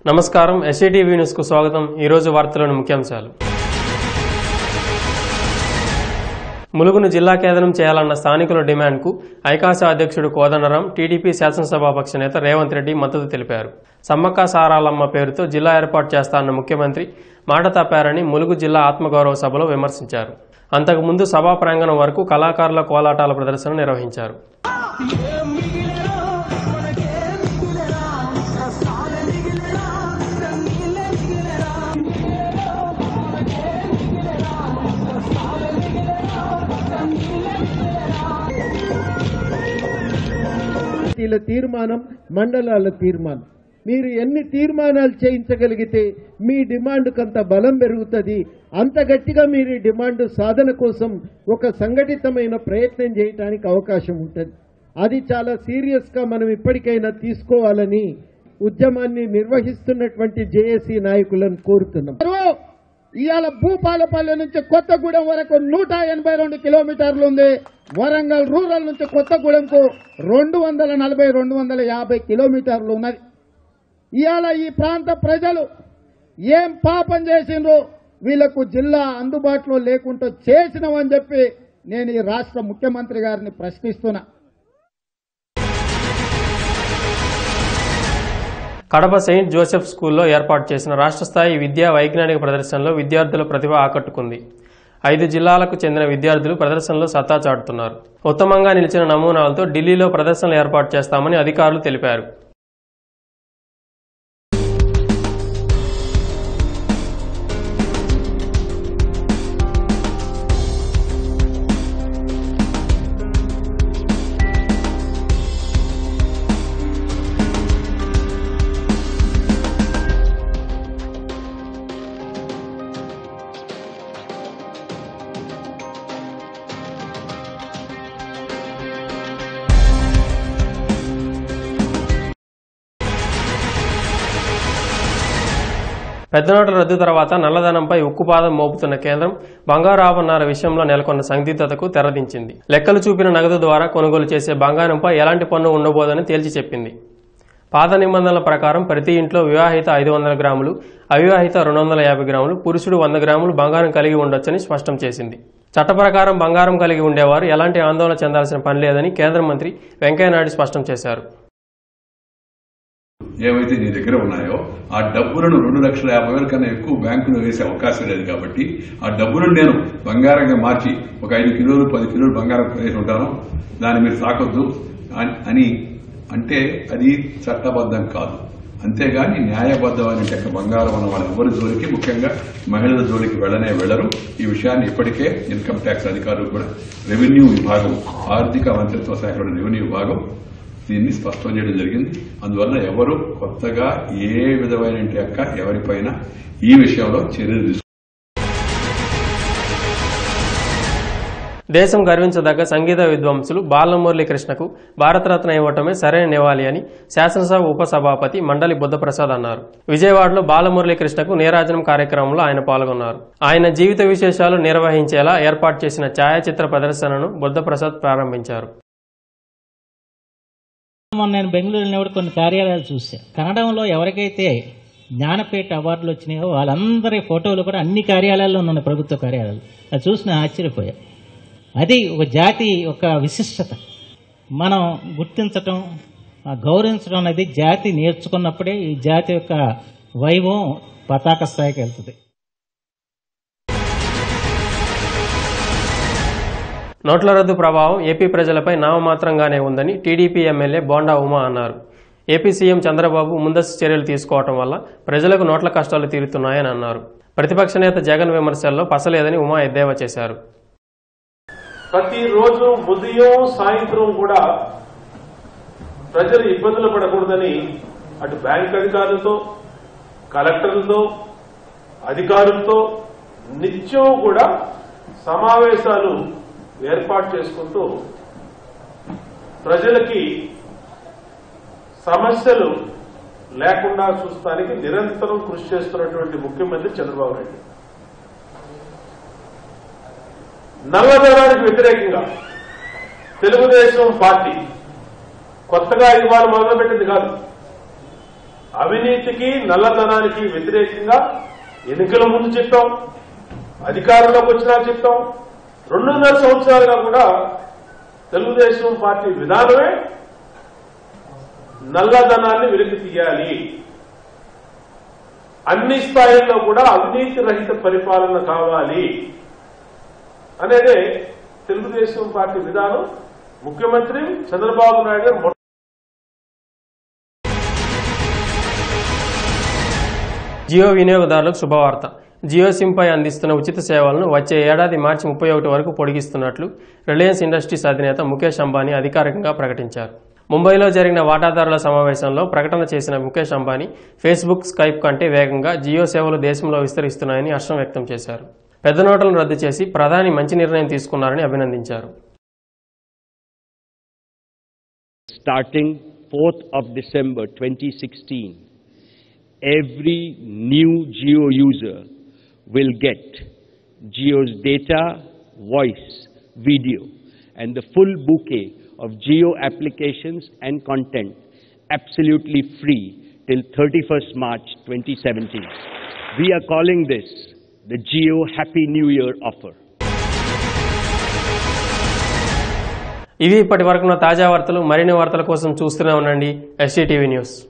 నమస్కారం ఎస్ఏటీవీ న్యూస్ కు స్వాగతం ఈరోజు వార్తలోని ముఖ్యాంశాలు ములుగును జిల్లా కేంద్రం చేయాలన్న స్థానికుల డిమాండ్కు ఐకాస అధ్యక్షుడు కోదండరాం టీడీపీ శాసనసభాపక్ష నేత రేవంత్ రెడ్డి మద్దతు తెలిపారు సమ్మక్క సారాలమ్మ పేరుతో జిల్లా ఏర్పాటు చేస్తానన్న ముఖ్యమంత్రి మాట తప్పారని ములుగు జిల్లా ఆత్మగౌరవ సభలో విమర్శించారు అంతకుముందు సభా ప్రాంగణం వరకు కళాకారుల కోలాటాల ప్రదర్శన నిర్వహించారు పార్టీల తీర్మానం మండలాల తీర్మానం మీరు ఎన్ని తీర్మానాలు చేయించగలిగితే మీ డిమాండ్కు అంత బలం పెరుగుతుంది అంత గట్టిగా మీరు ఈ డిమాండ్ సాధన కోసం ఒక సంఘటితమైన ప్రయత్నం చేయడానికి అవకాశం ఉంటుంది అది చాలా సీరియస్గా మనం ఇప్పటికైనా తీసుకోవాలని ఉద్యమాన్ని నిర్వహిస్తున్నటువంటి జేఏసీ నాయకులను కోరుతున్నాం ఇవాళ భూపాలపల్లి నుంచి కొత్తగూడెం వరకు నూట ఎనభై రెండు కిలోమీటర్లు ఉంది వరంగల్ రూరల్ నుంచి కొత్తగూడెంకు రెండు వందల నలభై రెండు వందల యాభై కిలోమీటర్లు ఉన్నది ఇవాళ ఈ ప్రాంత ప్రజలు ఏం పాపం చేసిండ్రు వీళ్లకు జిల్లా అందుబాటులో లేకుండా చేసినవని చెప్పి నేను ఈ రాష్ట్ర ముఖ్యమంత్రి గారిని ప్రశ్నిస్తున్నా కడప సెయింట్ జోసెఫ్ స్కూల్లో ఏర్పాటు చేసిన రాష్ట్ర స్థాయి విద్యా వైజ్ఞానిక ప్రదర్శనలో విద్యార్థుల ప్రతిభ ఆకట్టుకుంది ఐదు జిల్లాలకు చెందిన విద్యార్థులు ప్రదర్శనలో సత్తా చాటుతున్నారు ఉత్తమంగా నిలిచిన నమూనాలతో ఢిల్లీలో ప్రదర్శనలు ఏర్పాటు చేస్తామని అధికారులు తెలిపారు పెద్ద నోట్ల రద్దు తర్వాత నల్లధనంపై ఉక్కుపాదం మోపుతున్న కేంద్రం బంగారు ఆభరణాల విషయంలో నెలకొన్న సందిగ్ధతకు తెరదించింది లెక్కలు చూపిన నగదు ద్వారా కొనుగోలు చేసే బంగారంపై ఎలాంటి పన్ను ఉండబోదని తేల్చి చెప్పింది పాత నిబంధనల ప్రకారం ప్రతి ఇంట్లో వివాహిత ఐదు వందల గ్రాములు అవివాహిత రెండు వందల యాభై గ్రాములు పురుషుడు వంద గ్రాములు బంగారం కలిగి ఉండొచ్చని స్పష్టం చేసింది చట్ట ప్రకారం బంగారం కలిగి ఉండేవారు ఎలాంటి ఆందోళన చెందాల్సిన పని లేదని కేంద్ర మంత్రి వెంకయ్యనాయుడు స్పష్టం చేశారు ఏవైతే నీ దగ్గర ఉన్నాయో ఆ డబ్బులను రెండు లక్షల యాభై వేల కన్నా ఎక్కువ బ్యాంకులో వేసే అవకాశం లేదు కాబట్టి ఆ డబ్బులను నేను బంగారంగా మార్చి ఒక ఐదు కిలోలు పది కిలోలు బంగారం వేసి ఉంటాను దాన్ని మీరు తాకొద్దు అని- అని అంటే అది చట్టబద్ధం కాదు అంతేగాని న్యాయబద్ధమైన లెక్క బంగారం అన్న వాళ్ళ ఎవరి జోలికి ముఖ్యంగా మహిళల జోలికి వెళ్ళనే వెళ్లరు ఈ విషయాన్ని ఇప్పటికే ఇన్కమ్ ట్యాక్స్ అధికారులు కూడా రెవెన్యూ విభాగం ఆర్థిక మంత్రిత్వ శాఖలోని రెవెన్యూ విభాగం దీన్ని స్పష్టం చేయడం జరిగింది అందువల్ల ఎవరు కొత్తగా ఏ విధమైన యొక్క ఎవరిపైన ఈ విషయంలో చర్యలు తీసుకు దేశం గర్వించదగ్గ సంగీత విద్వాంసులు బాలమురళీ కృష్ణకు భారతరత్న ఇవ్వటమే సరైన నివాళి అని శాసనసభ ఉపసభాపతి మండలి బుద్ధప్రసాద్ అన్నారు విజయవాడలో బాలమురళీ కృష్ణకు నీరాజనం కార్యక్రమంలో ఆయన పాల్గొన్నారు ఆయన జీవిత విశేషాలు నిర్వహించేలా ఏర్పాటు చేసిన ఛాయాచిత్ర ప్రదర్శనను బుద్ధప్రసాద్ ప్రారంభించారు మొన్న నేను బెంగళూరు వెళ్ళినప్పుడు కొన్ని కార్యాలయాలు చూశాను కన్నడంలో ఎవరికైతే జ్ఞానపీఠ అవార్డులు వచ్చినాయో వాళ్ళందరి ఫోటోలు కూడా అన్ని కార్యాలయాల్లో ఉన్నాయి ప్రభుత్వ కార్యాలయాలు అది చూసి నేను ఆశ్చర్యపోయా అది ఒక జాతి ఒక విశిష్టత మనం గుర్తించటం ఆ గౌరవించడం అనేది జాతి నేర్చుకున్నప్పుడే ఈ జాతి యొక్క వైభవం పతాక స్థాయికి వెళ్తుంది నోట్ల రద్దు ప్రభావం ఏపీ ప్రజలపై నామమాత్రంగానే ఉందని టీడీపీ ఎమ్మెల్యే బోండా ఉమా అన్నారు ఏపీ సీఎం చంద్రబాబు ముందస్తు చర్యలు తీసుకోవటం వల్ల ప్రజలకు నోట్ల కష్టాలు తీరుతున్నాయని అన్నారు ప్రతిపక్ష నేత జగన్ విమర్శల్లో పసలేదని ఉమా ఎద్దేవా చేశారు ప్రతిరోజు ఉదయం సాయంత్రం కూడా ప్రజలు ఇబ్బందులు పడకూడదని అటు బ్యాంక్ అధికారులతో కలెక్టర్లతో అధికారులతో నిత్యం కూడా సమావేశాలు ఏర్పాటు చేసుకుంటూ ప్రజలకి సమస్యలు లేకుండా చూస్తానికి నిరంతరం కృషి చేస్తున్నటువంటి ముఖ్యమంత్రి చంద్రబాబు నాయుడు నల్లధనానికి వ్యతిరేకంగా తెలుగుదేశం పార్టీ కొత్తగా ఇవాళ మొదలుపెట్టింది కాదు అవినీతికి నల్లధనానికి వ్యతిరేకంగా ఎన్నికల ముందు చెప్పాం అధికారంలోకి వచ్చినా చెప్పాం రెండున్నర సంవత్సరాలుగా కూడా తెలుగుదేశం పార్టీ విధానమే నల్లధనాన్ని వెలికి తీయాలి అన్ని స్థాయిల్లో కూడా అవినీతి రహిత పరిపాలన కావాలి అనేదే తెలుగుదేశం పార్టీ విధానం ముఖ్యమంత్రి చంద్రబాబు నాయుడు గారు మొట్ట- జియో వినియోగదారులకు శుభవార్త జియో సిమ్పై అందిస్తున్న ఉచిత సేవలను వచ్చే ఏడాది మార్చి ముప్పై ఒకటి వరకు పొడిగిస్తున్నట్లు రిలయన్స్ ఇండస్ట్రీస్ అధినేత ముఖేష్ అంబానీ అధికారికంగా ప్రకటించారు ముంబైలో జరిగిన వాటాదారుల సమావేశంలో ప్రకటన చేసిన ముఖేష్ అంబానీ ఫేస్బుక్ స్కైప్ కంటే వేగంగా జియో సేవలు దేశంలో విస్తరిస్తున్నాయని హర్షం వ్యక్తం చేశారు పెద్ద నోట్లను రద్దు చేసి ప్రధాని మంచి నిర్ణయం తీసుకున్నారని అభినందించారు starting 4th of December 2016, every new Geo user will get Geo's data, voice, video, and the full bouquet of Geo applications and content absolutely free till 31st March 2017. We are calling this the Geo Happy New Year offer. ఇవి ఇప్పటి వరకున్న తాజా వార్తలు మరిన్ని వార్తల కోసం చూస్తూనే ఉండండి ఎస్సీటీవీ news